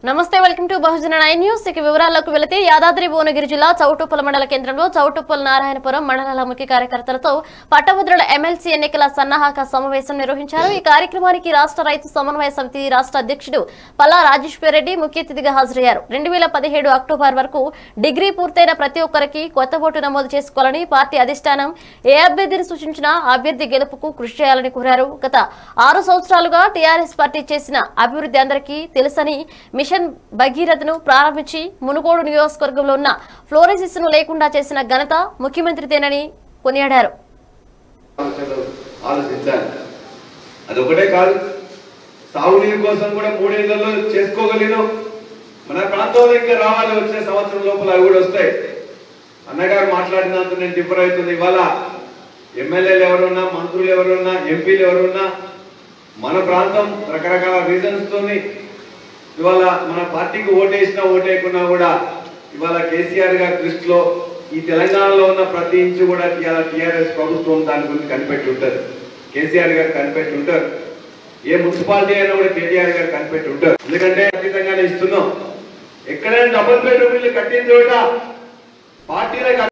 నమస్తే welcome to Bahujana nine news ఇక వివరాల్లోకి వెళితే యాదాద్రి భువనగిరి జిల్లా చౌటుప్పల మండల కేంద్రంలో చౌటుప్పల నారాయణపురం మండలాల ముఖ్య కార్యకర్తలతో పట్టభద్రుల ఎమ్మెల్సీ ఎన్నికల సన్నాహక సమావేశం నిర్వహించారు ఈ కార్యక్రమానికి రాష్ట్ర రైతు సమన్వయ సమితి రాష్ట్ర అధ్యక్షుడు పల్లా రాజేశ్వర్ రెడ్డి ముఖ్య అతిథిగా హాజరయ్యారు రెండు వేల పదిహేడు అక్టోబర్ వరకు డిగ్రీ పూర్తయిన ప్రతి ఒక్కరికి కొత్త ఓటు నమోదు చేసుకోవాలని పార్టీ అధిష్టానం ఏ అభ్యర్థిని సూచించినా అభ్యర్థి గెలుపుకు కృషి చేయాలని కోరారు గత ఆరు సంవత్సరాలుగా టీఆర్ఎస్ పార్టీ చేసిన అభివృద్ధి అందరికీ తెలుసని మిషన్ భగీరథను ప్రారంభించి మునుగోడు నియోజకవర్గంలో ఉన్న ఫ్లోరెసిస్ ను లేకుండా చేసిన ఘనత ముఖ్యమంత్రిదేనని కొనియాడారు ఆలోచనలు ఆలోచించాలి అదొకటే కాదు సాగునీరు కోసం కూడా మూడేళ్లలో చేసుకోగలిగినాం మన ప్రాంతంలో ఇంకా రావాలి వచ్చే సంవత్సరం లోపల అవి కూడా వస్తాయి అన్నగారు మాట్లాడినంత నేను డిఫర్ అవుతుంది ఇవాళ ఎమ్మెల్యేలు ఎవరున్నా మంత్రులు ఎవరున్నా ఎంపీలు ఎవరున్నా మన ప్రాంతం రకరకాల రీజన్స్ తోని ఇవాళ మన పార్టీకి ఓటేసినా ఓటేయకున్నా కూడా ఇవాళ కేసీఆర్ గారి దృష్టిలో ఈ తెలంగాణలో ఉన్న ప్రతి ఇంచు కూడా ఇవాళ టీఆర్ఎస్ ప్రభుత్వం దాని గురించి కనిపెట్టి ఉంటారు కేసీఆర్ గారు కనిపెట్టి ఉంటారు ఏ మున్సిపాలిటీ అయినా కూడా కేటీఆర్ గారు కనిపెట్టి ఉంటారు ఎందుకంటే ఖచ్చితంగానే ఇస్తున్నాం ఎక్కడైనా డబుల్ బెడ్రూమ్ ఇల్లు కట్టిన చోట పార్టీలకు